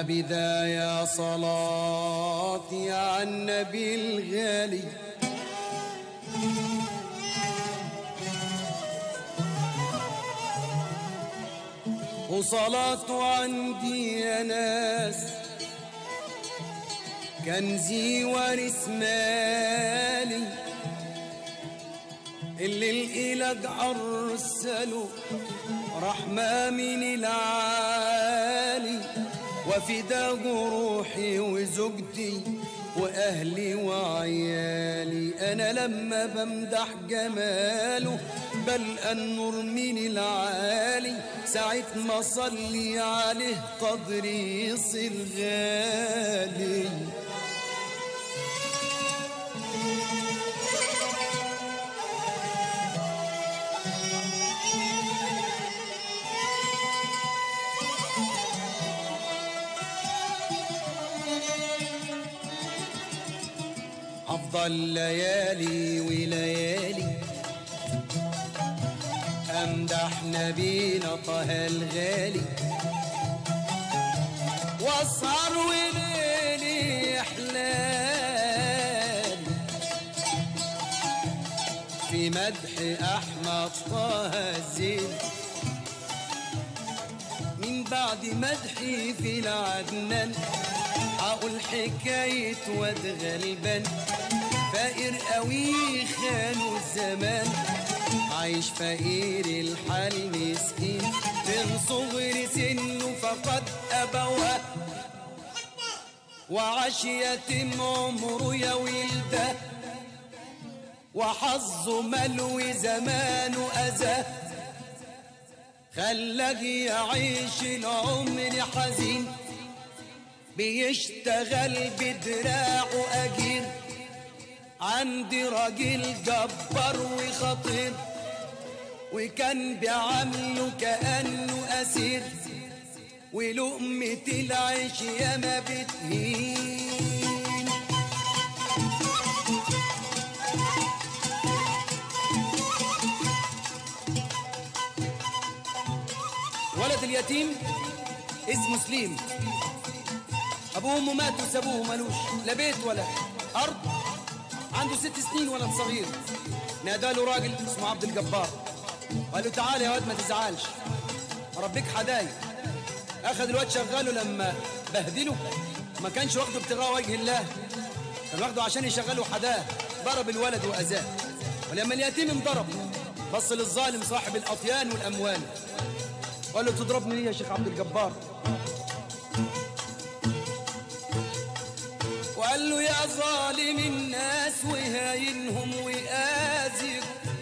بداية صلاتي على النبي الغالي وصلاته عندي يا ناس كنزي وارث مالي اللي الإله أرسله رحمة من العالي وفدا روحي وزوجتي وأهلي وعيالي أنا لما بمدح جماله بل النور من العالي ساعة ما صلي عليه قدري يصل غالي أفضل ليالي وليالي أمدح نبينا طه الغالي واسهر وليلي حلالي في مدح أحمد طه الزين من بعد مدحي في العدنان هقول حكاية واد غلبان فقير قوي خانوا الزمان عايش فقير الحال مسكين من صغر سنه فقد أبواه وعاش يتم عمره يا ولده وحظه ملوي زمانه أذاه خلاه يعيش العمر حزين بيشتغل بدراعه أجير عندي راجل جبار وخطير وكان بيعامله كأنه أسير ولقمة العيش ياما بتهين ولد اليتيم اسمه سليم ابوه وامه ماتوا سابوه ملوش لا بيت ولا ارض عنده ست سنين ولد صغير ناداله راجل اسمه عبد الجبار قال له تعالى يا واد ما تزعلش ربك حدايق اخذ الواد شغاله لما بهدله ما كانش واخده ابتغاء وجه الله كان واخده عشان يشغله حداه ضرب الولد واذاه ولما اليتيم انضرب بص للظالم صاحب الاطيان والاموال قال له تضربني ليه يا شيخ عبد الجبار وقال له يا ظالم الناس وهاينهم وآزر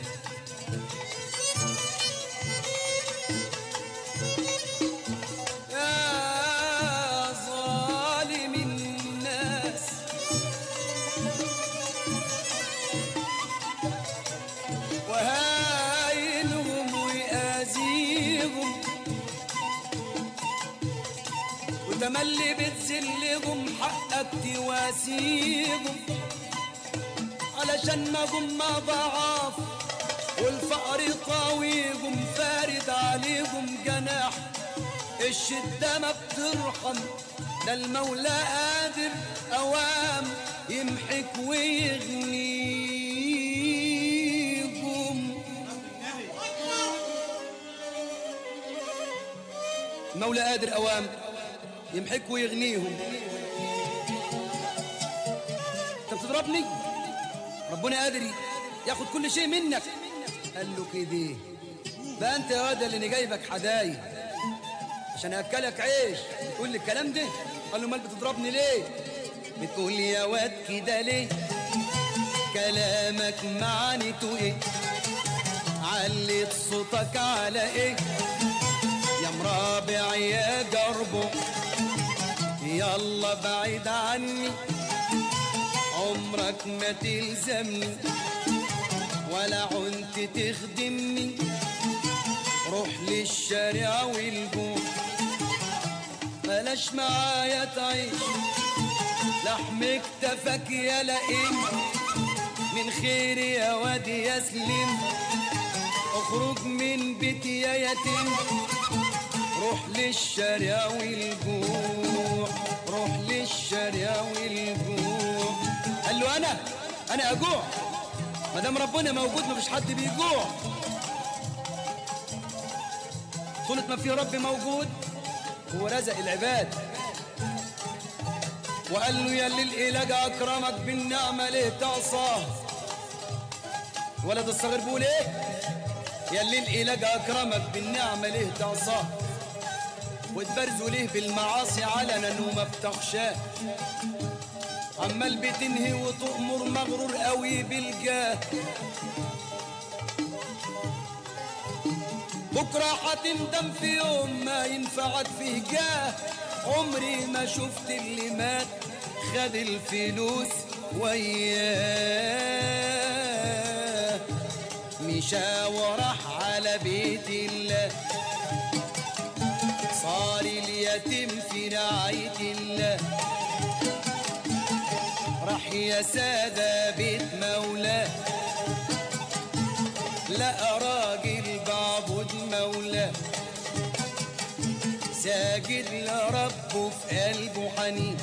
يا ظالم الناس وهاينهم وآزيهم وتملي بتذلهم حقك تواسيهم علشان ما جم ضعاف والفقر قاويهم فارد عليهم جناح الشدة ما بترحم ده المولى قادر أوام يمحك ويغنيكم المولى قادر أوام يمحك ويغنيهم انت بتضربني ربنا قادر ياخد كل شيء منك قال له كده بقى انت يا واد اللي جايبك حدايق عشان اكلك عيش تقول لي الكلام ده قال له مال بتضربني ليه بتقول لي يا واد كده ليه كلامك معنيته ايه عليت صوتك على ايه يا مرابع يا جربه يلا بعيد عني عمرك ما تلزمني ولا عنت تخدمني روح للشارع والجوع بلاش معايا تعيش لحم اكتفك يا لئيم من خير يا واد يا سليم اخرج من بيتي يا يتيم روح للشارع والجوع انا اجوع ما دام ربنا موجود مفيش حد بيجوع طولة ما في رب موجود هو رزق العباد وقال له يا اللي الإله أكرمك بالنعمة ليه تعصاه ولد الصغير بيقول ايه يا اللي الإله أكرمك بالنعمة ليه تعصاه وتبرزوا ليه بالمعاصي علنا وما بتخشاه عمال بتنهي وتؤمر مغرور قوي بالجاه بكرة هتندم في يوم ما ينفعك فيه جاه عمري ما شفت اللي مات خد الفلوس وياه مشى وراح على بيت الله صار اليتيم في رعاية الله راح يا سادة بيت مولاه لقى راجل بعبد مولاه ساجد لربه في قلبه حنين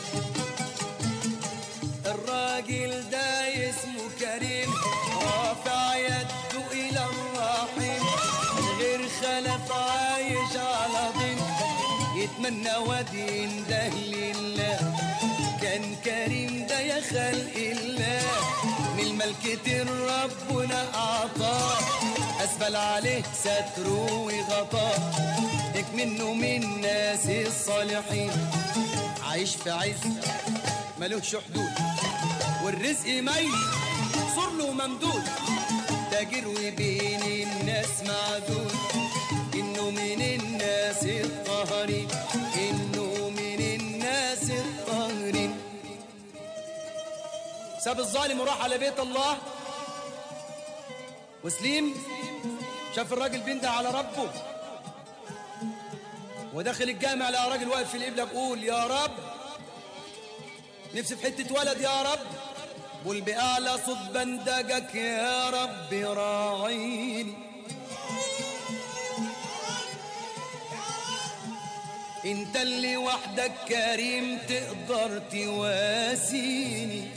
الراجل ده اسمه كريم رافع يده الى الرحيم من غير خلف عايش على ضن يتمنى وادي ينده لله كان كريم ده يا خلق الله من الملكة ربنا أعطاه أسبل عليه ستره وغطاه هيك منه من ناس الصالحين عايش في عز ملوش حدود والرزق ميت صر له ممدود تاجر وبين الناس معدود إنه من الناس الطاهرين إنه من الناس الطاهرين ساب الظالم وراح على بيت الله وسليم شاف الراجل بينده على ربه وداخل الجامع لقى راجل واقف في القبله بيقول يا رب نفسي في حته ولد يا رب قول بأعلى صوت بندقك يا رب راعيني انت اللي وحدك كريم تقدر تواسيني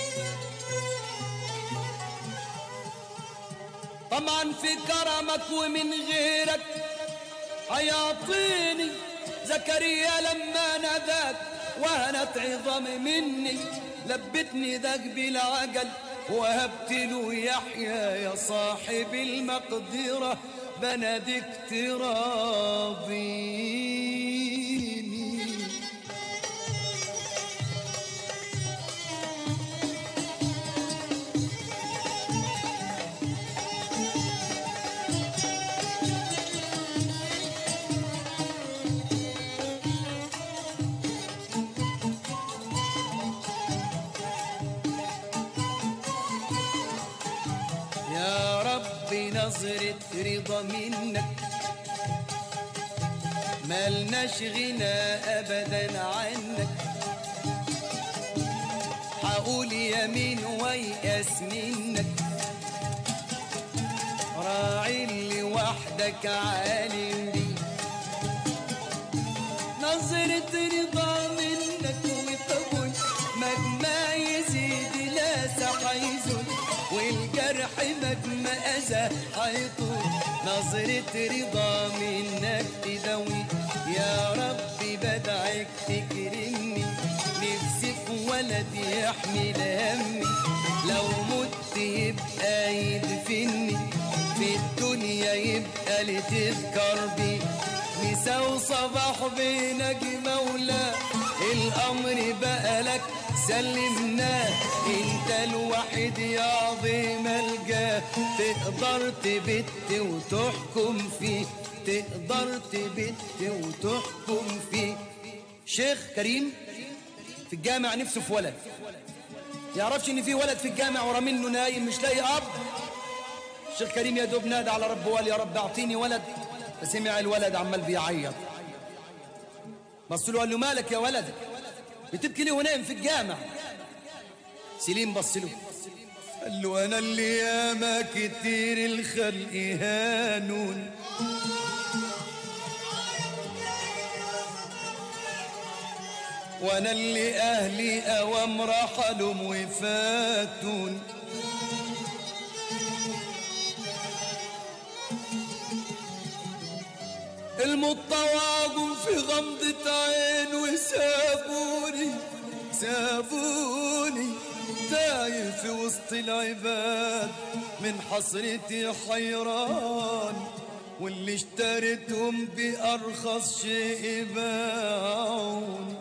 طمعا في كرمك ومن غيرك هيعطيني زكريا لما ناداك وهنت عظام مني لبتني ذاك بالعجل وهبت له يحيى يا صاحب المقدرة بنادك تراضيني يا رب نظرة رضا منك ملناش غنى أبدا عنك حقول يمين ويأس منك راعي اللي وحدك عالم بيه نظرة رضا منك وقبول مجمع يزيد لا سحيزن والجرح مجمع أذى حيطول نظرة رضا منك تدوي يا ربي بدعك تكرمني نفسي في ولد يحمل همي لو مت يبقى يدفني في الدنيا يبقى لتذكر بي مساء وصباح بينك مولا الامر بقى لك سلمناه انت الوحيد يا عظيم الجاه تقدر تبت وتحكم فيه تقدر تبت وتحكم فيه شيخ كريم في الجامع نفسه في ولد يعرفش ان في ولد في الجامع ورا منه نايم مش لاقي اب الشيخ كريم يا دوب نادى على ربه وقال يا رب اعطيني ولد فسمع الولد عمال بيعيط بص له قال له مالك يا ولد بتبكي ليه ونايم في الجامع سليم بص له قال له انا اللي ياما كتير الخلق هانون وانا اللي اهلي اوام رحلوا وفاتون المتواضع في غمضة عين وسابوني سابوني تايه في وسط العباد من حسرتي حيران واللي اشتريتهم بأرخص شيء باعون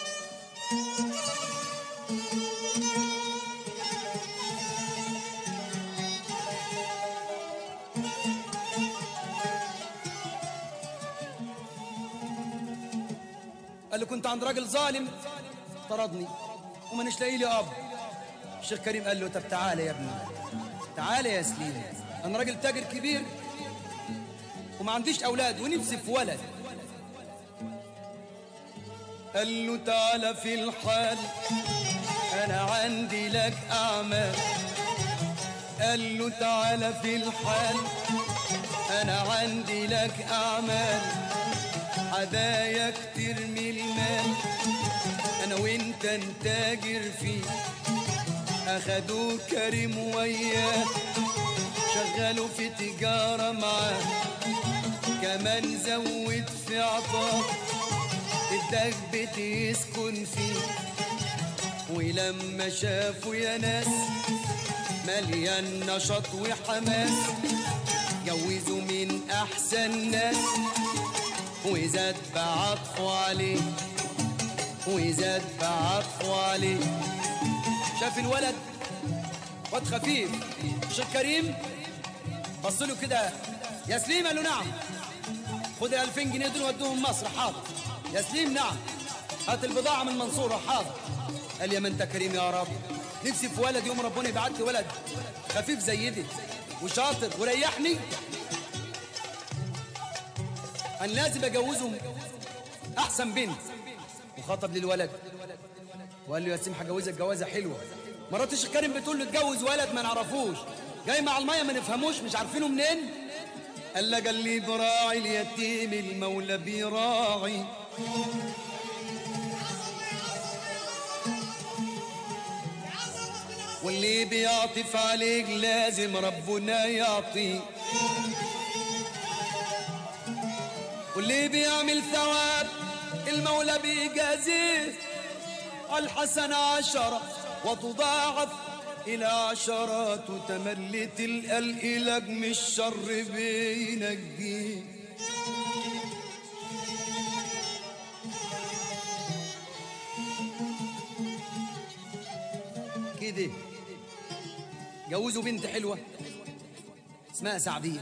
قال له كنت عند راجل ظالم طردني ومانيش لاقي لي اب الشيخ كريم قال له طب تعالى يا ابني تعالى يا سليم انا راجل تاجر كبير وما عنديش اولاد ونفسي في ولد قال له تعالى في الحال انا عندي لك اعمال قال له تعالى في الحال انا عندي لك اعمال هدايا كتير من المال انا وانت نتاجر فيه اخدوه كريم وياه شغلوا في تجارة معاه كمان زود في عطاه اداك بيت يسكن فيه ولما شافوا يا ناس مليان نشاط وحماس جوزوا من احسن ناس وزاد بعطفه عليه وزاد بعطفه عليه شاف الولد واد خفيف الشيخ كريم بص له كده يا سليم قال له نعم خد ال 2000 جنيه دول ودوهم مصر حاضر يا سليم نعم هات البضاعه من المنصوره حاضر قال يا ما انت كريم يا رب نفسي في ولد يوم ربنا يبعت لي ولد خفيف زي دي وشاطر وريحني انا لازم اجوزهم احسن بنت وخطب للولد وقال له يا سيم هجوزك جوازه حلوه مرات الشيخ كريم بتقول له اتجوز ولد ما نعرفوش جاي مع الميه ما نفهموش مش عارفينه منين قال لك قال لي براعي اليتيم المولى بيراعي واللي بيعطف عليك لازم ربنا يعطيه واللي بيعمل ثواب المولى بيجازيه الحسنة عشرة وتضاعف إلى عشرات وتملي تلقى الإله من الشر بينجيه كده جوزوا بنت حلوة اسمها سعدية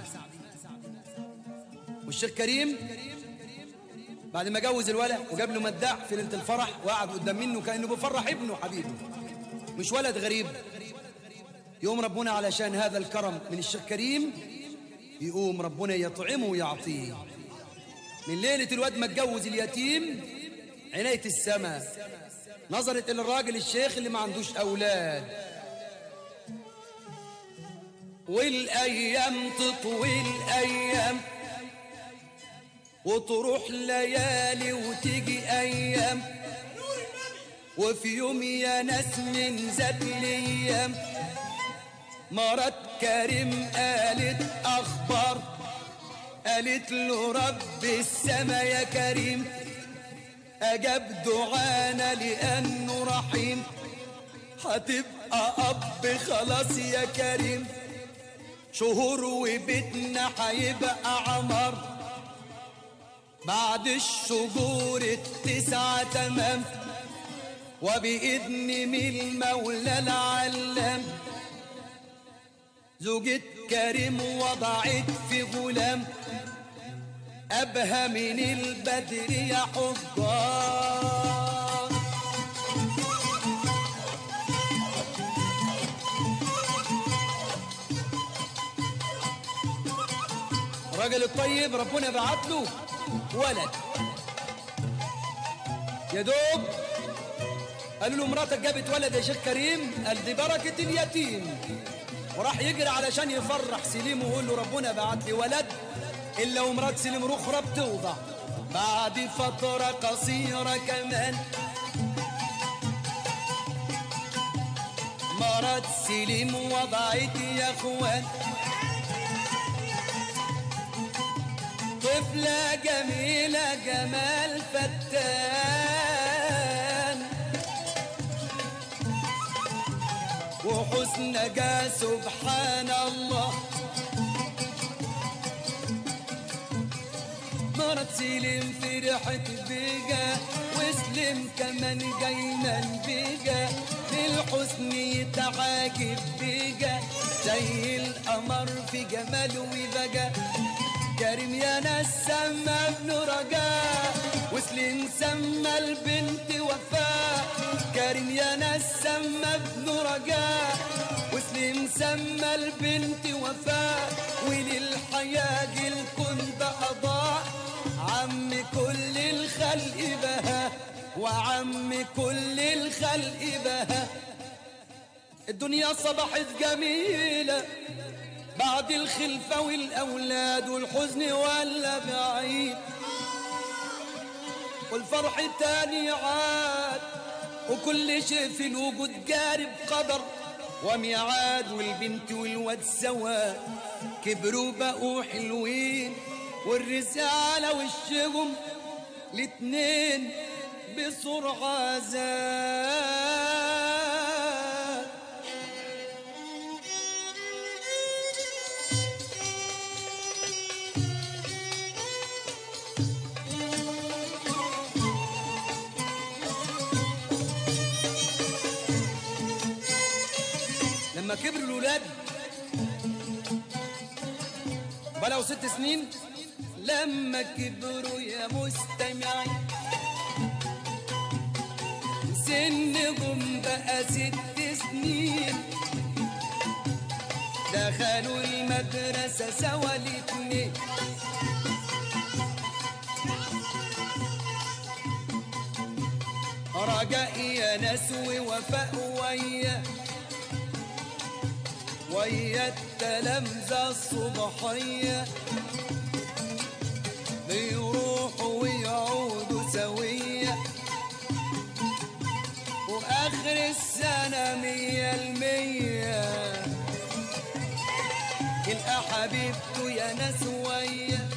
والشيخ كريم بعد ما جوز الولد وجاب له مداح في ليله الفرح وقعد قدام منه كانه بيفرح ابنه حبيبه مش ولد غريب يقوم ربنا علشان هذا الكرم من الشيخ كريم يقوم ربنا يطعمه ويعطيه من ليله الواد ما اتجوز اليتيم عنايه السماء نظرت الى الراجل الشيخ اللي ما عندوش اولاد والايام تطوي الايام وتروح ليالي وتيجي ايام وفي يوم يا ناس من ذات الايام مرات كريم قالت اخبار قالت له رب السما يا كريم اجاب دعانا لانه رحيم هتبقى اب خلاص يا كريم شهور وبيتنا هيبقى عمر بعد الشجور التسعة تمام وبإذن من المولى العلام زوجة كريم وضعت في غلام أبهى من البدر يا حضار الراجل الطيب ربنا بعت له ولد يا دوب قالوا له مراتك جابت ولد يا شيخ كريم قال دي بركة اليتيم وراح يجري علشان يفرح سليم ويقول له ربنا بعت لي ولد الا ومرات سليم رخرة بتوضع بعد فترة قصيرة كمان مرات سليم وضعت يا اخوان طفلة جميلة جمال فتان وحسنها سبحان الله مرت سليم فرحت بيجا وسلم كمان جاينا بيجا للحسن يتعاجب بيجا زي القمر في جماله وبجا كريم يا ناس سما ابن رجاء وسليم سما البنت وفاء كريم يا ناس سما ابن رجاء وسليم سما البنت وفاء وللحياة الكون ده أضاء عم كل الخلق بها وعم كل الخلق بها الدنيا صبحت جميلة بعد الخلفة والأولاد والحزن ولا بعيد والفرح تاني عاد وكل شيء في الوجود جارب قدر وميعاد والبنت والواد سوا كبروا بقوا حلوين والرزق على وشهم الاتنين بسرعة زاد لما كبروا الولاد بلغوا ست سنين لما كبروا يا مستمعين سنهم بقى ست سنين دخلوا المدرسة سوا الاتنين رجاء يا ناس ووفاء ويا ويا التلامذة الصبحية بيروحوا ويعودوا سوية وآخر السنة مية المية يلقى حبيبته يا ناس ويا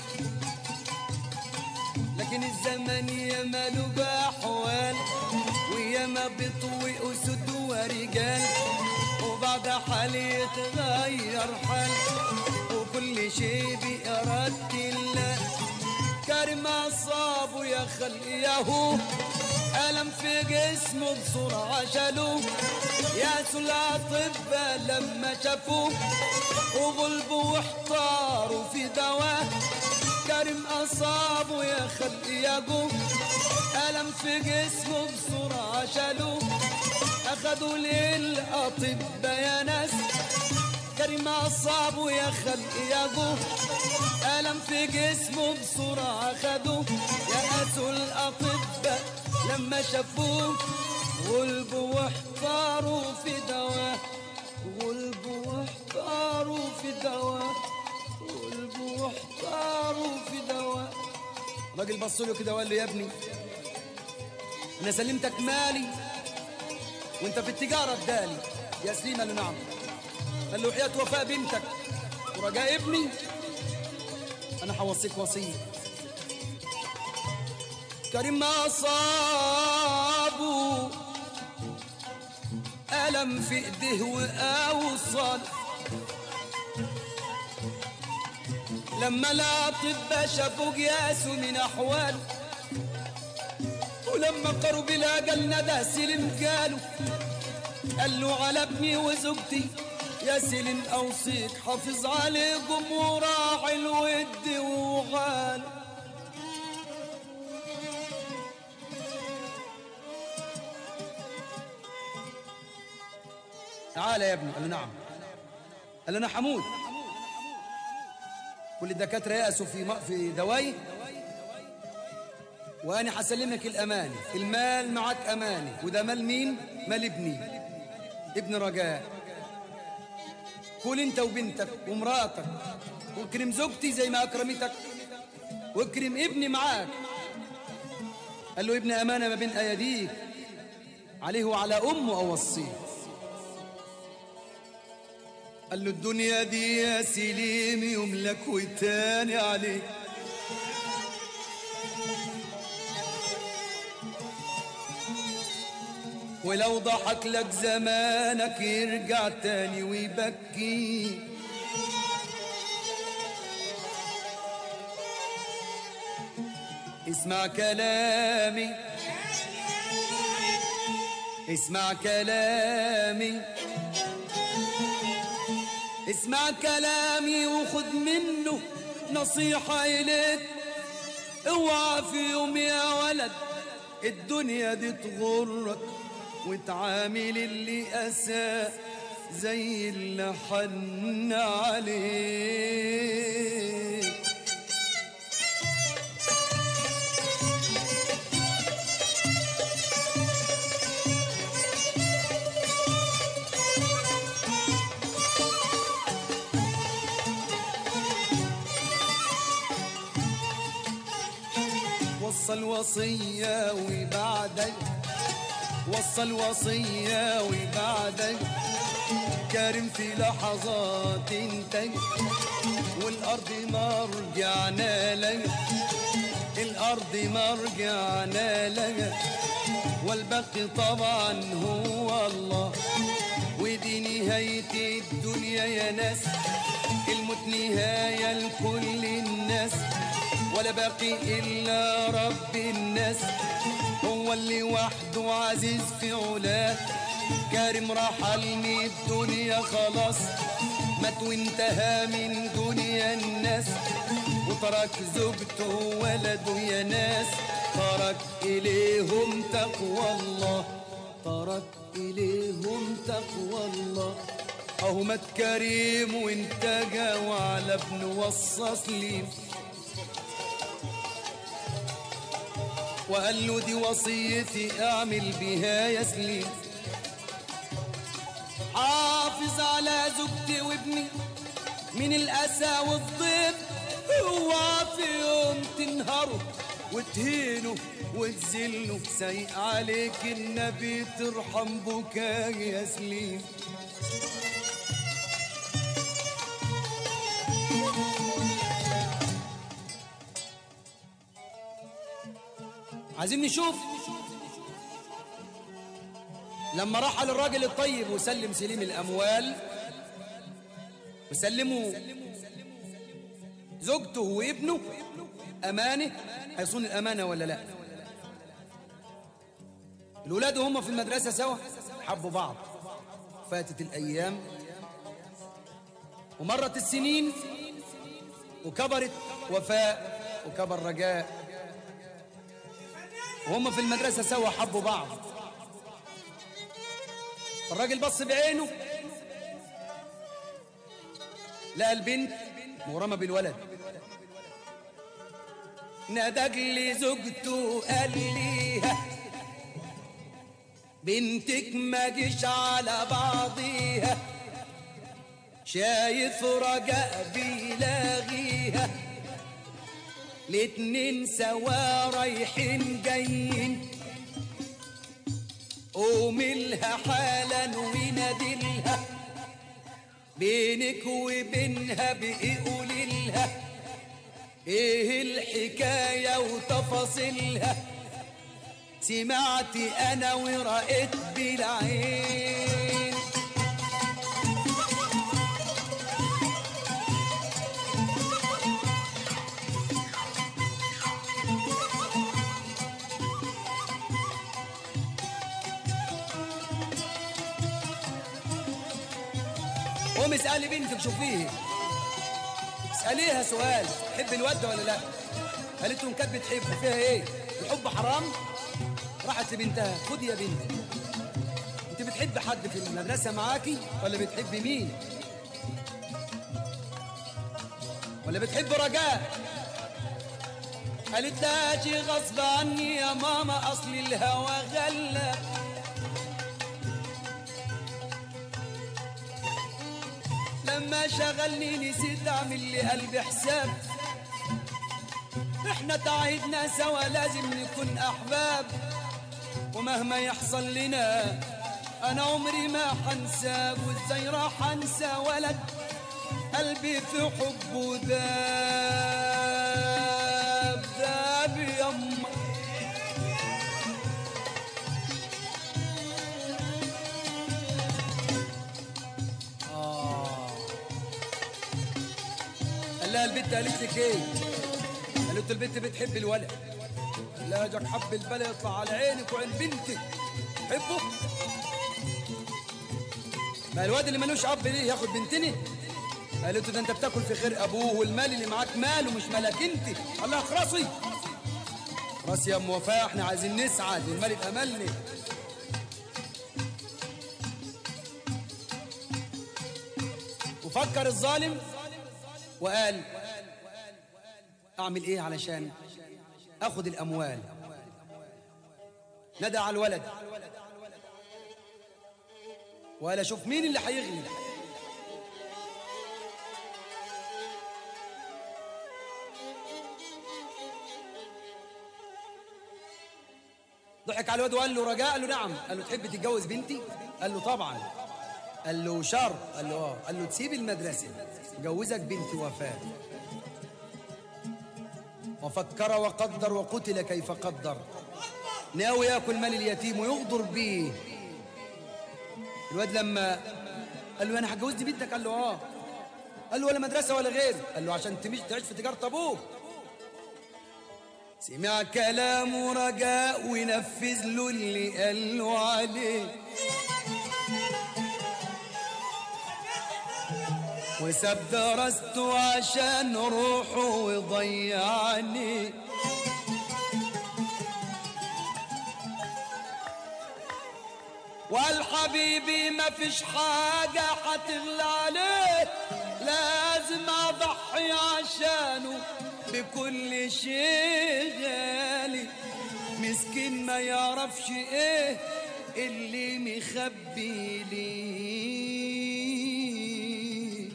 لكن الزمن يا ماله بأحوال ويا ما بيطوي أسود ورجال وبعد حال يتغير حال وكل شيء بإرادة الله كريم أصابه يا خلقي ياهو ألم في جسمه بسرعة شالوه يا الأطباء لما شافوه وغلبوا واحتاروا في دواء كريم أصابه يا خلقي ياجو ألم في جسمه بسرعة شالوه أخدوا للأطباء يا ناس كريم أصابه يا خلقي ياجو ألم في جسمه بسرعة خدوه يأسوا الأطباء لما شافوه غلبوا واحتاروا في دواء غلبوا واحتاروا في دواء غلبوا واحتاروا في دواء راجل بص له كده وقال له يا ابني انا سلمتك مالي وانت في التجاره بدالي يا سليم قال له نعم قال له حياه وفاء بنتك ورجاء ابني انا هوصيك وصيه كريم ما أصابه ألم في إيديه وأوصل لما الأطباء شافوا قياسه من أحواله ولما قرب الأجل ندى سلم قالوا قال له على ابني وزوجتي يا سلم أوصيك حافظ عليكم وراعي الود وغالوا تعال يا ابني قال له نعم قال له انا حمود كل الدكاتره يأسوا في م- في دواي وانا هسلمك الامانه المال معك امانه وده مال مين مال ابني ابن رجاء كل انت وبنتك ومراتك واكرم زوجتي زي ما اكرمتك واكرم ابني معاك قال له ابن امانه ما بين ايديك عليه وعلى امه اوصيه قال له الدنيا دي يا سليم يملك وتاني عليك ولو ضحك لك زمانك يرجع تاني ويبكي اسمع كلامي اسمع كلامي اسمع كلامي وخد منه نصيحة إليك اوعى في يوم يا ولد الدنيا دي تغرك وتعامل اللي أساء زي اللي حن عليك وصل وصية وبعدك وصل وصية وبعدك كارم في لحظات انتج والأرض مرجعنا لك الأرض مرجعنا لك والباقي طبعا هو الله ودي نهاية الدنيا يا ناس الموت نهاية لكل الناس ولا باقي إلا رب الناس هو اللي وحده عزيز في علاه كارم رحلني الدنيا خلاص مات وانتهى من دنيا الناس وترك زوجته وولده يا ناس ترك إليهم تقوى الله ترك إليهم تقوى الله أهو مات كريم وانتجى وعلى ابن وصص لي وقال له دي وصيتي اعمل بها يا سليم حافظ على زوجتي وابني من الأسى والضيق اوعى في يوم تنهروا وتهينوا وتذلوا سايق عليك النبي ترحم بكاء يا سليم عايزين نشوف لما رحل الراجل الطيب وسلم سليم الأموال وسلموا زوجته وابنه أمانة هيصون الأمانة ولا لا الولاد وهم في المدرسة سوا حبوا بعض فاتت الأيام ومرت السنين وكبرت وفاء وكبر رجاء وهم في المدرسة سوا حبوا بعض الراجل بص بعينه لقى البنت مغرمة بالولد نادق لي زوجته قال ليها بنتك ما جيش على بعضيها شايف رجاء بيلاغيها الاتنين سوا رايحين جايين قوملها حالا ونادلها بينك وبينها بقي قوللها ايه الحكاية وتفاصيلها سمعت انا ورأيت بالعين قوم اسألي بنتك شوفيه اسأليها سؤال تحب الواد ده ولا لا قالت له ان كانت بتحبه فيها ايه الحب حرام راحت لبنتها خدي يا بنتي انت بتحب حد في المدرسة معاكي ولا بتحب مين ولا بتحب رجاء قالت لها شي غصب عني يا ماما اصل الهوى غلب لما شغلني نسيت اعمل لي قلبي حساب احنا تعهدنا سوا لازم نكون احباب ومهما يحصل لنا انا عمري ما حنسى وازاي راح انسى ولد قلبي في حبه داب داب يما آه قال لها البنت قالت لك ايه؟ قالت البنت بتحب الولد قال لها جاك حب البلد يطلع على عينك وعين بنتك حبه ما الواد اللي ملوش اب ليه ياخد بنتني قالت له ده انت بتاكل في خير ابوه والمال اللي معاك ماله مش مالك انت قال لها خرصي خلاص يا ام وفاء احنا عايزين نسعد المال يبقى مالنا وفكر الظالم وقال اعمل ايه علشان اخد الاموال ندى على الولد وقال اشوف مين اللي هيغني ضحك على الواد وقال له رجاء قال له نعم قال له تحب تتجوز بنتي قال له طبعا قال له شر قال له اه قال له تسيب المدرسه جوزك بنتي وفاء وفكر وقدر وقتل كيف قدر ناوي ياكل مال اليتيم ويغدر بيه الواد لما قال له انا هتجوزني بنتك قال له اه قال له ولا مدرسه ولا غير قال له عشان تمشي تعيش في تجاره ابوك سمع كلامه رجاء ونفذ له اللي قال له عليه وساب درسته عشان روحه ويضيعني وقال حبيبي ما فيش حاجة هتغلى عليه لازم أضحي عشانه بكل شيء غالي مسكين ما يعرفش ايه اللي مخبي ليه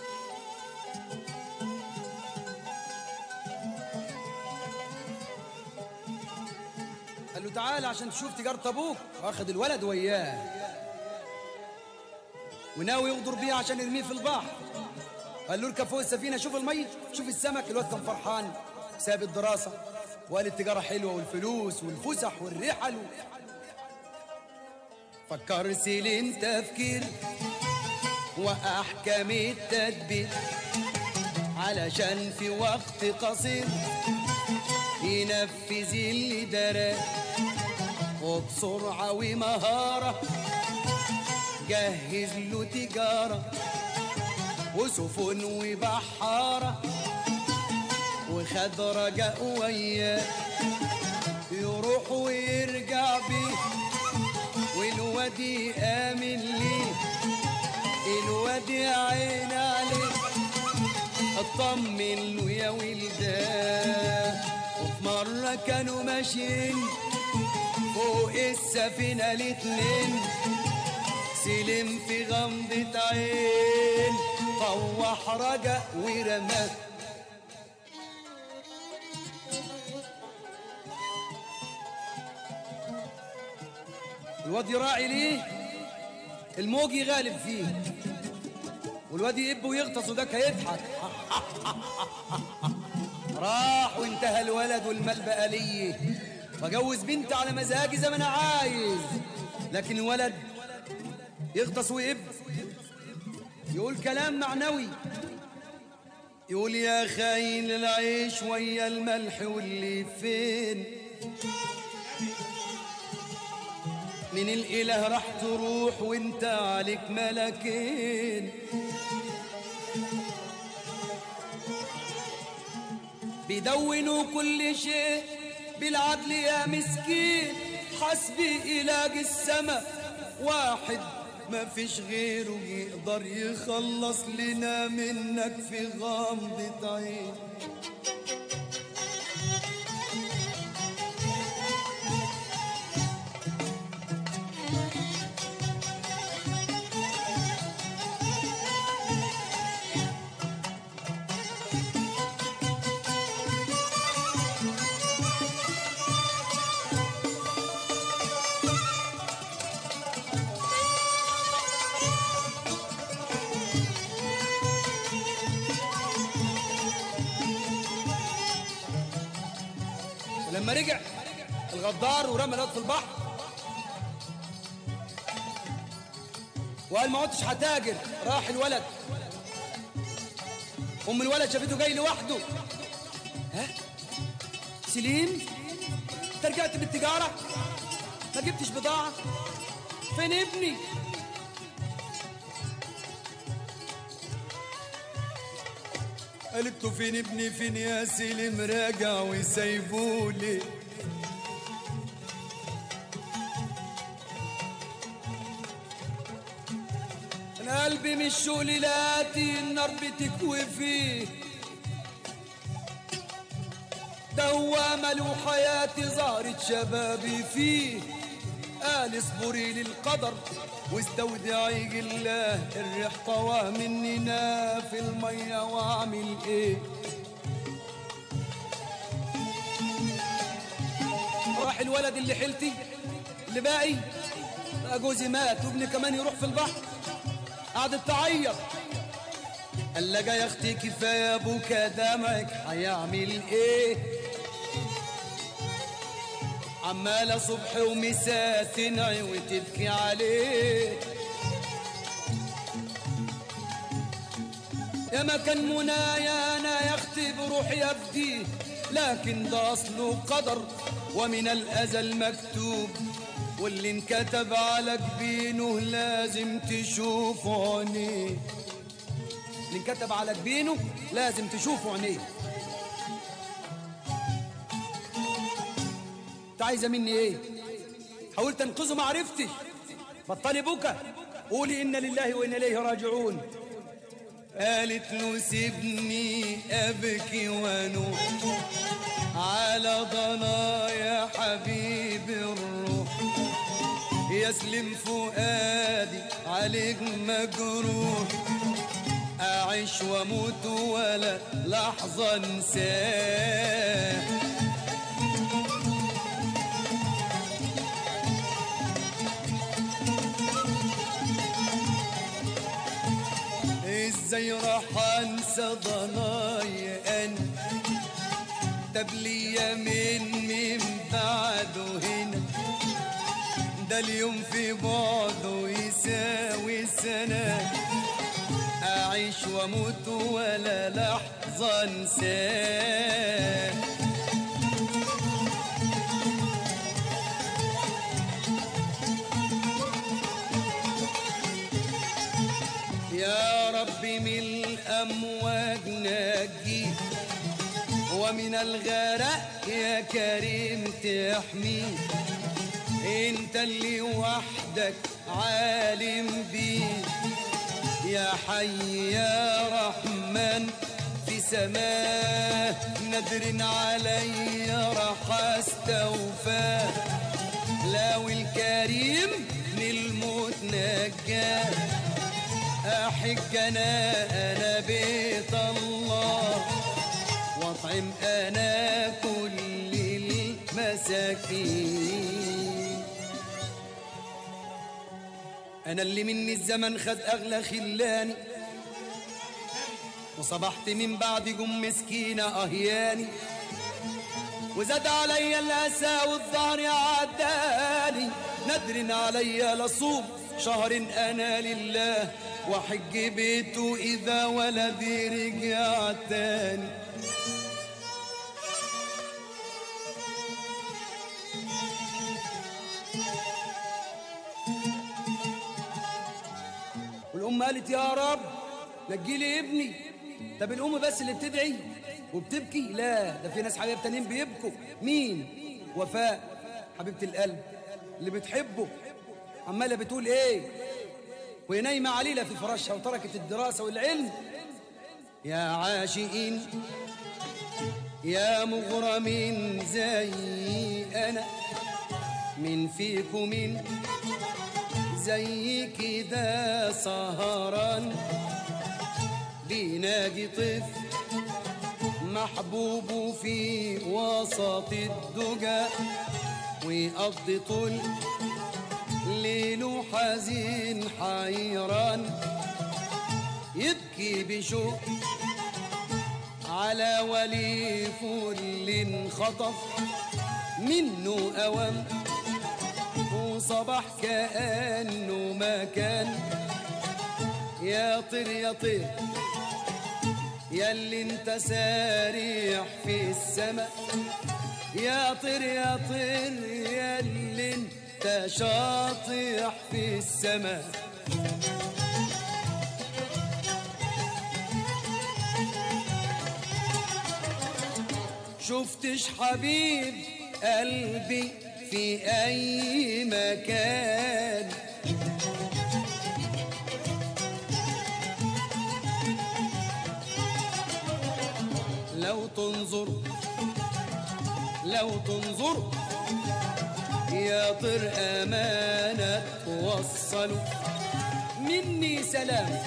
قال له تعالى عشان تشوف تجارة ابوك واخد الولد وياه وناوي يغدر بيه عشان يرميه في البحر قال له اركب فوق السفينه شوف الميه شوف السمك الواد كان فرحان ساب الدراسه وقال التجاره حلوه والفلوس والفسح والرحل و... فكر سيلين تفكير واحكم التدبير علشان في وقت قصير ينفذ اللي دراه وبسرعه ومهاره جهز له تجاره وسفن وبحارة وخد رجاء وياه يروح ويرجع بيه والواد يآمن ليه الواد يا عين عليه اطمن له يا ولدان وفي مرة كانوا ماشيين فوق السفينة الاتنين سلم في غمضة عين طوح رجع ورماه الواد يراعي ليه الموج يغالب فيه والواد يقب ويغطس وده هيضحك راح وانتهى الولد والمال بقى ليه فجوز بنت على مزاجي زي ما انا عايز لكن الولد يغطس ويقب يقول كلام معنوي يقول يا خاين العيش ويا الملح واللي فين من الاله راح تروح وانت عليك ملكين بيدونوا كل شيء بالعدل يا مسكين حسبي إلاج السما واحد ما فيش غيره يقدر يخلص لنا منك في غمضة عين لما رجع الغدار ورمى الواد في البحر وقال ما عدتش هتاجر راح الولد ام الولد شافته جاي لوحده ها سليم انت رجعت بالتجاره ما جبتش بضاعه فين ابني قالت له فين ابني فين يا سليم راجع وسايبولي انا قلبي من الشوق ليلاتي النار بتكوي فيه ده هو امل وحياتي ظهرت شبابي فيه قال اصبري للقدر واستودعي الله الريح طواه مننا في الميه واعمل ايه راح الولد اللي حيلتي اللي باقي بقى جوزي مات وابني كمان يروح في البحر قعدت تعيط قال لها يا اختي كفايه ابوك دمعك هيعمل ايه عمالة صبح ومساء تنعي وتبكي عليه يا ما كان منايا انا يا اختي بروحي افديه لكن ده اصله قدر ومن الازل مكتوب واللي انكتب على جبينه لازم تشوفه عينيه اللي انكتب على جبينه لازم تشوفه عينيه انت عايزه مني ايه حاولت انقذه ما عرفتش بطلي بكى قولي انا لله وانا اليه راجعون قالت له سيبني ابكي وانوح على ضنايا حبيب الروح يسلم فؤادي عليك مجروح اعيش واموت ولا لحظه انساه ازاي راح انسى ضنايا انا طب ليا من من بعده هنا ده اليوم في بعده يساوي سنة أعيش وأموت ولا لحظة أنساه يا رب من الأمواج نجيه ومن الغرق يا كريم تحميه انت اللي وحدك عالم بيه يا حي يا رحمن في سماه ندر علي راح استوفاه لو الكريم من الموت نجاه احج انا انا بيت الله واطعم انا كل المساكين انا اللي مني الزمن خد اغلى خلاني وصبحت من بعد جم مسكينة اهياني وزاد عليا الاسى والظهر عداني ندر عليا لصوم شهر انا لله وحج بيته اذا ولدي رجع تاني والام قالت يا رب نجي لي ابني طب الام بس اللي بتدعي وبتبكي لا ده في ناس حبايب تانيين بيبكوا مين وفاء حبيبه القلب اللي بتحبه عماله بتقول ايه وهي نايمه عليله في فراشها وتركت الدراسه والعلم يا عاشقين يا مغرمين زي انا من فيكم من زي كده سهران بيناجي طفل محبوب في وسط الدجى ويقضي طول ليله حزين حيران يبكي بشوق على ولي فل خطف منه أوام وصباح كأنه ما كان يا طير يا طير يا اللي انت سارح في السماء يا طير يا طير يا اللي انت شاطح في السماء شفتش حبيب قلبي في اي مكان لو تنظر لو تنظر يا طر أمانة توصلوا مني سلام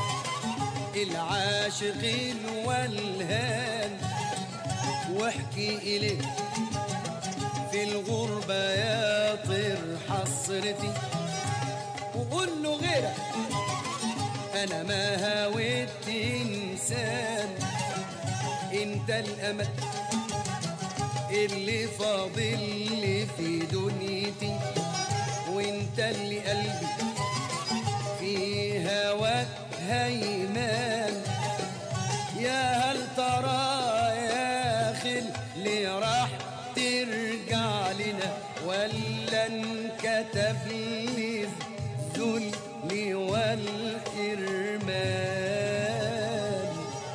العاشقين والهان واحكي إليه في الغربة يا طير حسرتي وقول له غيرك أنا ما هويت إنسان انت الامل اللي فاضل لي في دنيتي وانت اللي قلبي في هواك هيمان يا هل ترى يا خل اللي راح ترجع لنا ولا انكتب لي الذل والحرمان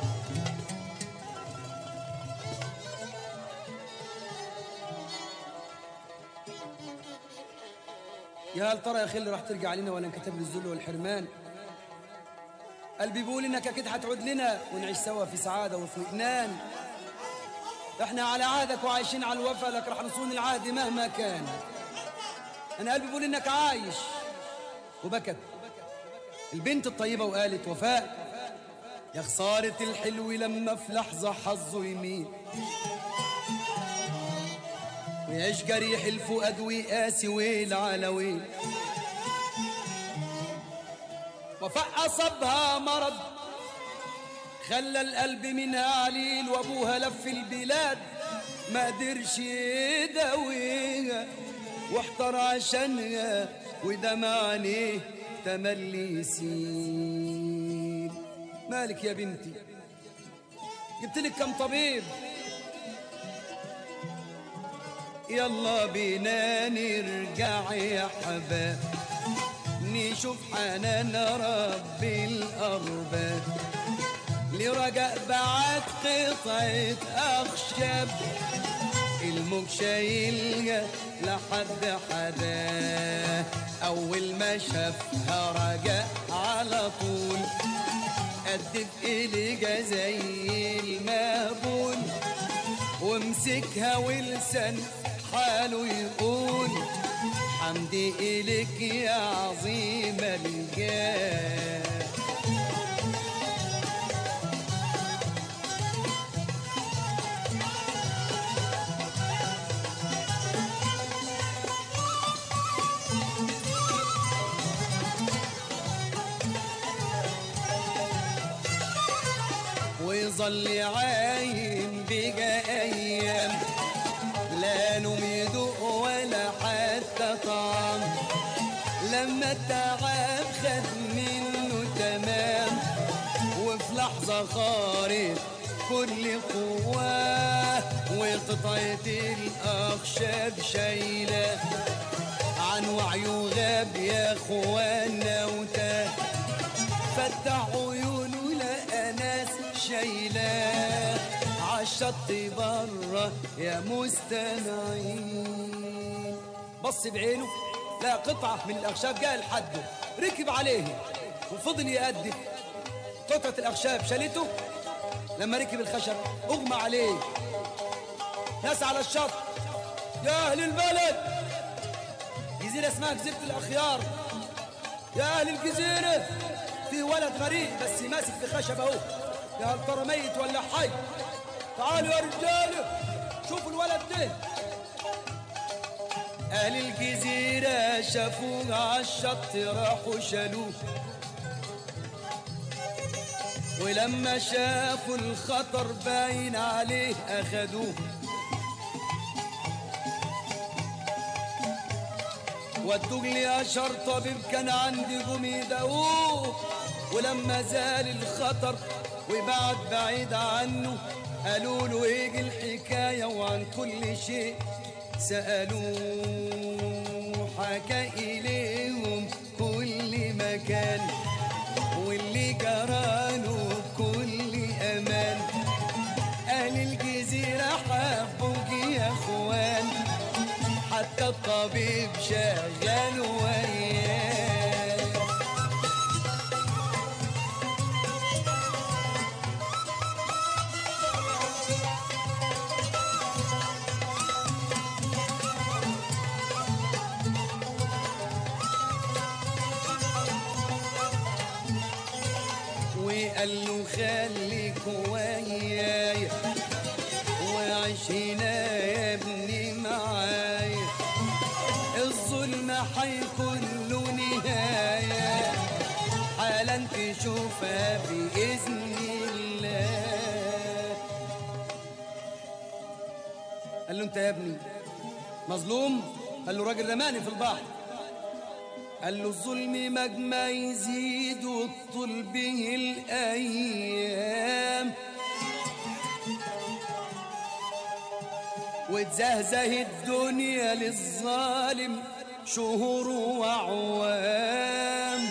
يا هل ترى يا خل راح ترجع لنا ولا انكتب لي الذل والحرمان قلبي بيقول انك اكيد هتعود لنا ونعيش سوا في سعاده واطمئنان احنا على عهدك وعايشين على الوفا لك راح نصون العهد مهما كان انا قلبي بيقول انك عايش وبكت البنت الطيبه وقالت وفاء يا خساره الحلو لما في لحظه حظه يميل ويعيش جريح الفؤاد ويقاسي ويل على ويل وفاء أصابها مرض خلى القلب منها عليل وابوها لف البلاد ما قدرش يداويها واحتار عشانها ودمع عينيه تملي سين مالك يا بنتي جبت لك كم طبيب يلا بينا نرجع يا حباب نشوف حنان رب الأرباب لرجاء بعد قطعة أخشب الموج شايلها لحد حدا أول ما شافها رجاء على طول قدف إليجا زي المهبول ومسكها ولسان حاله يقول حمدي إليك يا عظيم الجاه ويظل عايم بقى أيام لا نوم يدوق ولا حتى طعم لما التعب خد منه تمام وفي لحظة خارج كل قواه وقطعة الأخشاب شايلة عن وعيه غاب يا اخوانا وتاه فتح عيونه لقى ناس شايلاه عالشط بره يا مستمعين بص بعينه لقى قطعة من الأخشاب جاء لحده ركب عليه وفضل يأدب قطعة الأخشاب شالته لما ركب الخشب أغمى عليه ناس على الشط يا أهل البلد جزيرة اسمها جزيرة الأخيار يا أهل الجزيرة في ولد غريب بس ماسك في خشب أهو يا هل ترى ميت ولا حي تعالوا يا رجالة شوفوا الولد ده أهل الجزيرة شافوه عالشط راحوا شالوه ولما شافوا الخطر باين عليه أخدوه ودوه لي اشهر طبيب كان عندي قوم يداووه ولما زال الخطر وبعد بعيد عنه قالوا له ايه الحكايه وعن كل شيء سالوه حكى اليهم كل مكان واللي جراله بكل امان اهل الجزيره حبوك يا اخوان حتى الطبيب شغال وياه وقال له خليك وياي وعيش هنا يا ابني معايا الظلم حيكون له نهاية حالا تشوفها بإذن الله قال له انت يا ابني مظلوم قال له راجل رماني في البحر قال له الظلم مجمع يزيد وتطول به الأيام وتزهزه الدنيا للظالم شهور وعوام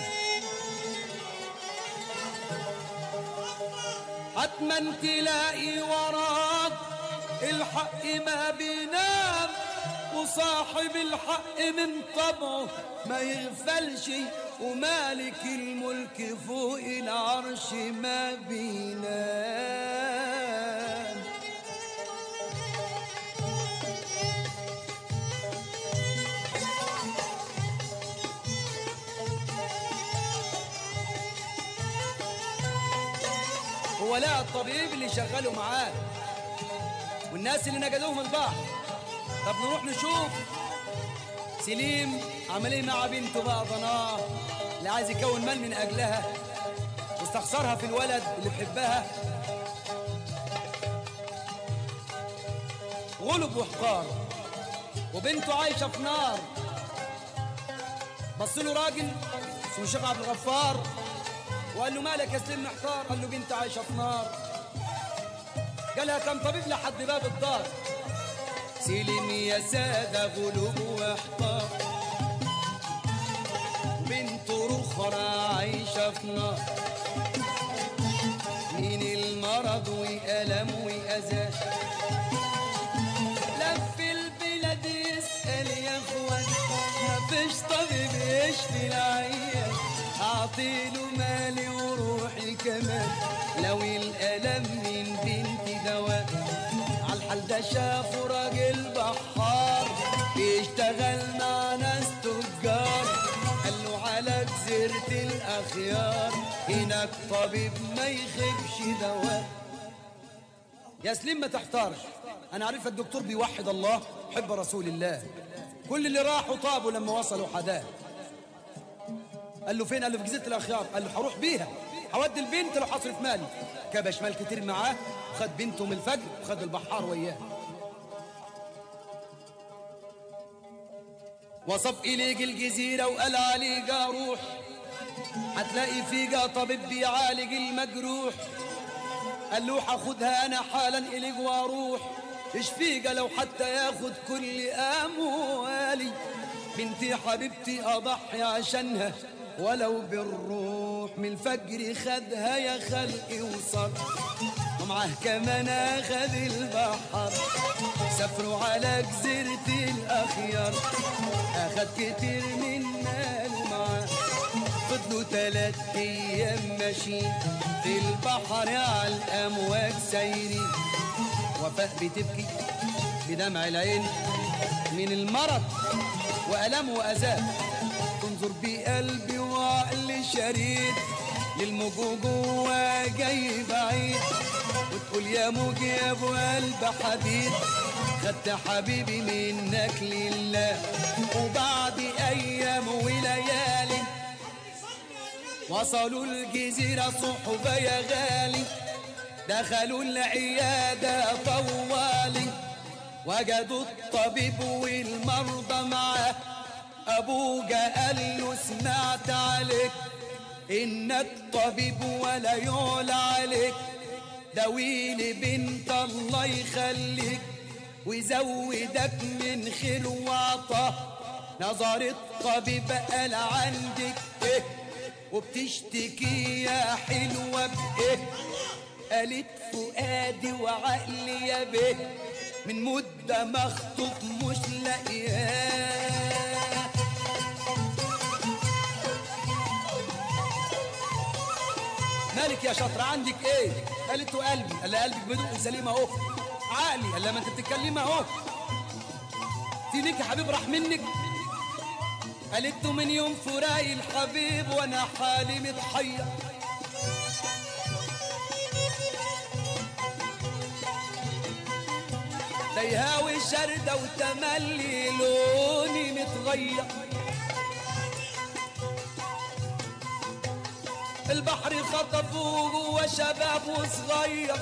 حتما تلاقي وراك الحق ما بينام وصاحب الحق من طبعه ما يغفلش ومالك الملك فوق العرش ما بينام هو لا الطبيب اللي شغله معاه والناس اللي نجدوهم البحر طب نروح نشوف سليم عمل ايه مع بنته بقى ضناه اللي عايز يكون مال من اجلها واستخسرها في الولد اللي بحبها غلب وحقار وبنته عايشه في نار بص له راجل اسمه الشيخ عبد الغفار وقال له مالك يا سليم محتار قال له بنت عايشه في نار قالها كم طبيب لحد باب الدار سلم يا سادة غلوب واحتار بنت رخرة عايشة في نار من المرض وألم وأذى لف البلاد يسأل يا اخوان مفيش طبيب يشفي العيان أعطيله مالي وروحي كمان لو الألم من بنتي دواء عالحال ده شافه راجل بحار بيشتغل مع ناس تجار قال له على جزيرة الأخيار هناك طبيب ما يخيبش دواء يا سليم ما تحتارش أنا عارف الدكتور بيوحد الله حب رسول الله كل اللي راحوا طابوا لما وصلوا حداه قال له فين قال له في جزيرة الأخيار قال له هروح بيها هودي البنت لو هصرف مالي كبش مال كتير معاه خد بنته من الفجر وخد البحار وياه وصف إليك الجزيرة وقال عليك روح هتلاقي فيها طبيب بيعالج المجروح قال له هاخدها أنا حالا إليك وأروح اشفيك لو حتى ياخد كل أموالي بنتي حبيبتي أضحي عشانها ولو بالروح من الفجر خدها يا خلقي وصل ومعاه كمان أخذ البحر سافروا على جزيرة الأخيار أخد كتير من ماله معاه فضلوا تلات أيام ماشيين في البحر على الأمواج سايرين وفاء بتبكي بدمع العين من المرض وألم وأذاه تنظر بقلبي وعقلي شريد للموج جوا جاي بعيد وتقول يا موج يا ابو قلب حبيب خدت حبيبي منك لله وبعد ايام وليالي وصلوا الجزيرة صحبة يا غالي دخلوا العيادة طوالي وجدوا الطبيب والمرضى معاه ابوجا قال له سمعت عليك انك طبيب ولا يعلى عليك داويلي بنت الله يخليك ويزودك من خير وعطا نظر الطبيب قال عندك ايه وبتشتكي يا حلوة بايه قالت فؤادي وعقلي يا بيه من مدة مخطوف مش لاقياه مالك يا شاطرة عندك ايه؟ قالت له قلبي قال لها قلبك بدق سليم اهو عقلي قال لها ما انت بتتكلمي اهو في ليك يا حبيب راح منك قالت له من يوم فراقي الحبيب وانا حالي متحير ده يهاوي شردة وتملي لوني متغير البحر خطفوه جوا شباب وصغير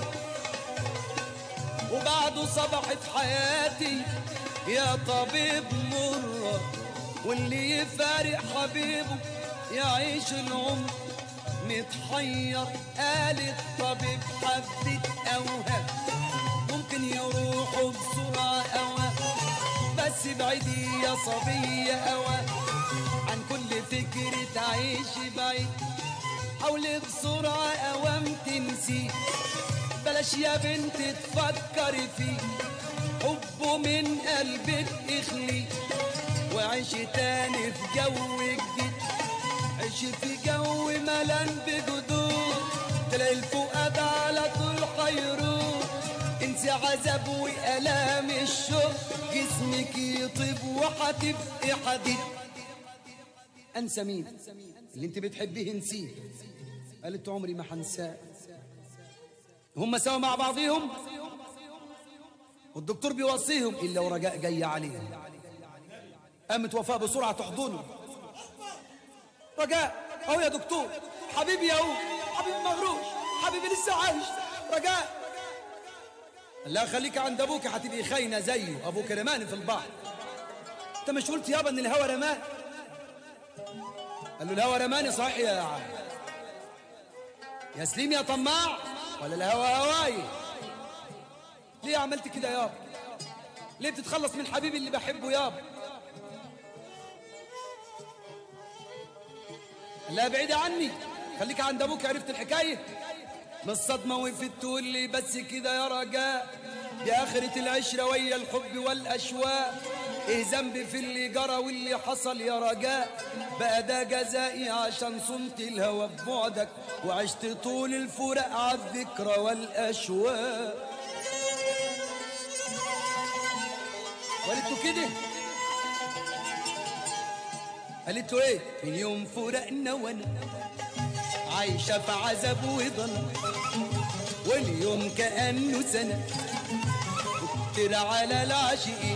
وبعده صبحت حياتي يا طبيب مرة واللي يفارق حبيبه يعيش العمر متحير قال الطبيب حبة أوهام ممكن يروحوا بسرعة أوام بس بعيدي يا صبية أوام عن كل فكر تعيشي بعيد حاولي بسرعة أوام تنسي بلاش يا بنت تفكري فيه حبه من قلبك اخلي وعيش تاني في جو جديد عيش في جو ملان بجدود تلاقي الفؤاد على طول حيروح انسي عذاب وآلام الشوق جسمك يطيب وهتبقي حديد انسى مين اللي انت بتحبيه انسيه قالت عمري ما هنساه هم سوا مع بعضهم والدكتور بيوصيهم الا ورجاء جاي عليهم قامت وفاء بسرعه تحضنه رجاء اهو يا دكتور حبيبي اهو حبيبي مغروش حبيبي لسه عايش رجاء لا خليك عند ابوك هتبقي خاينه زيه ابوك رماني في البحر انت مش قلت يابا ان الهوى رماني قال له الهوى رماني صحيح يا عم يا سليم يا طماع ولا الهوى هواي ليه عملت كده يابا ليه بتتخلص من حبيبي اللي بحبه يابا لا بعيد عني خليك عند ابوك عرفت الحكايه من الصدمه وقفت تقول لي بس كده يا رجاء يا اخره العشره ويا الحب والاشواق ايه ذنبي في اللي جرى واللي حصل يا رجاء بقى ده جزائي عشان صمت الهوى ببعدك وعشت طول الفراق على الذكرى والاشواق قالت له كده قالت له ايه من يوم فراقنا وانا عايشة في عذاب وضل واليوم كأنه سنة كتر على العاشقين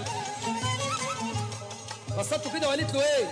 بسطته كده وقالت له ايه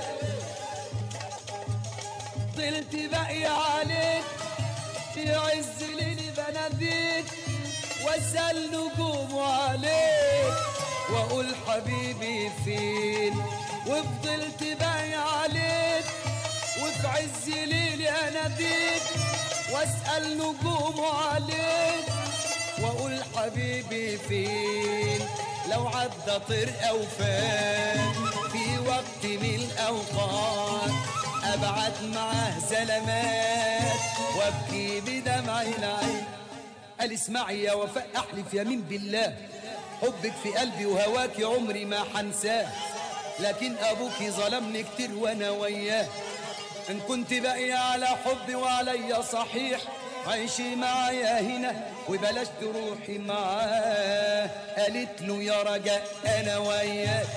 فضلت باقي عليك في عز ليلي بناديك واسال نجوم عليك واقول حبيبي فين وفضلت باقي عليك وفي عز ليلي اناديك واسال نجوم عليك واقول حبيبي فين لو عدى طير او فات في وقت من الاوقات ابعت معاه سلامات وابكي بدمع العين قال اسمعي يا وفاء احلف يمين بالله حبك في قلبي وهواك عمري ما حنساه لكن ابوك ظلمني كتير وانا وياه ان كنت باقي على حبي وعليا صحيح عيشي معايا هنا وبلاش تروحي معاه قالت له يا رجاء انا وياك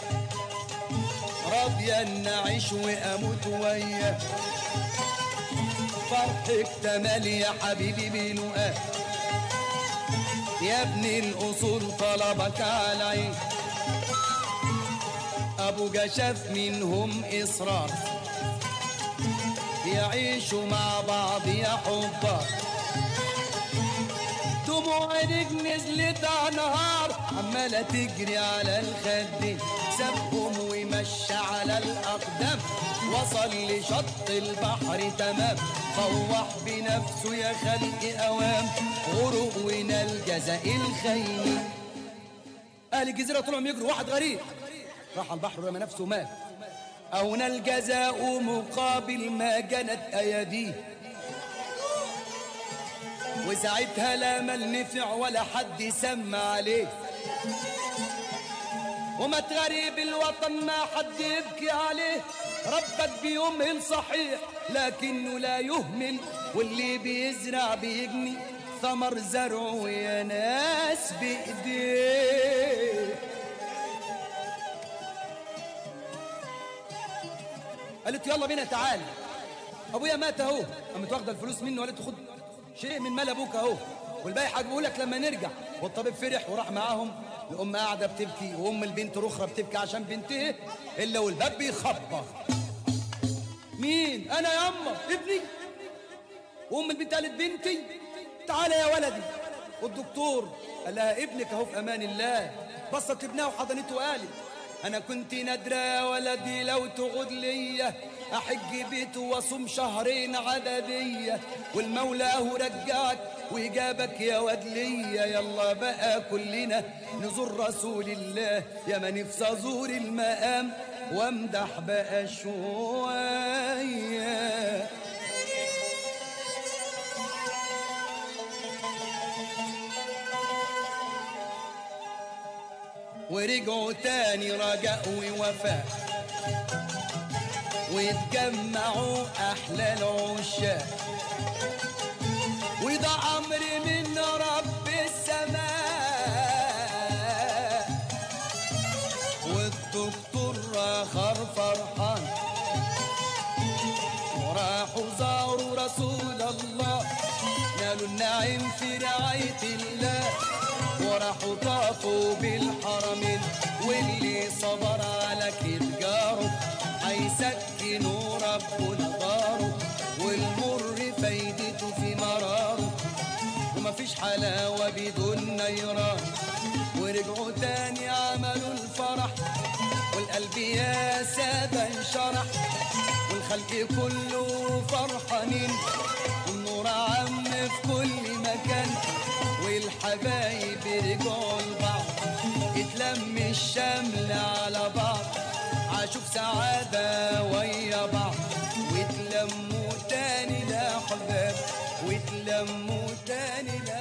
راضية ان اعيش واموت وياك فرحك تملي يا حبيبي بلقاك يا ابن الاصول طلبك علي ابو جشاف منهم اصرار يعيشوا مع بعض يا حبار دموع وعينك نزلت نهار عمالة تجري على الخدين سابهم ومشى على الأقدام وصل لشط البحر تمام طوح بنفسه يا خلق أوام غرق ونال جزاء الخيل أهل الجزيرة طلعوا يجروا واحد غريب راح على البحر رمى نفسه مات أونا الجزاء مقابل ما جنت أيديه وساعتها لا مال نفع ولا حد سمى عليه ومات غريب الوطن ما حد يبكي عليه ربك بيمهل صحيح لكنه لا يهمل واللي بيزرع بيجني ثمر زرعه يا ناس بإيديه قالت يلا بينا تعالى ابويا مات اهو قامت واخده الفلوس منه وقالت خد شيء من مال ابوك اهو والباقي هجيبه لك لما نرجع والطبيب فرح وراح معاهم الام قاعده بتبكي وام البنت الاخرى بتبكي عشان بنتها الا والباب بيخبط مين انا يا اما ابني وام البنت قالت بنتي تعالى يا ولدي والدكتور قال لها ابنك اهو في امان الله بصت ابنها وحضنته وقالت انا كنت نادرة يا ولدي لو تغد ليا احج بيته واصوم شهرين عددية والمولى اهو رجعك وجابك يا واد ليا يلا بقى كلنا نزور رسول الله يا ما نفسي ازور المقام وامدح بقى شويه ورجعوا تاني رجاء ووفاء ويتجمعوا احلى العشاق وده امر من رب السماء والدكتور اخر فرحان وراحوا زاروا رسول الله نالوا النعيم في رعاية الله وراحوا طافوا بالحرمين واللي صبر على كتجاره هيسكنوا ربنا داره والمر فايدته في مراره ومفيش حلاوة بدون نيران ورجعوا تاني عملوا الفرح والقلب يا سادة انشرح والخلق كله فرحانين والنور عم في كل مكان والحبايب رجعوا لبعض اتلم الشمل على بعض عاشوا في سعادة ويا بعض واتلموا تاني الأحباب واتلموا تاني الأحباب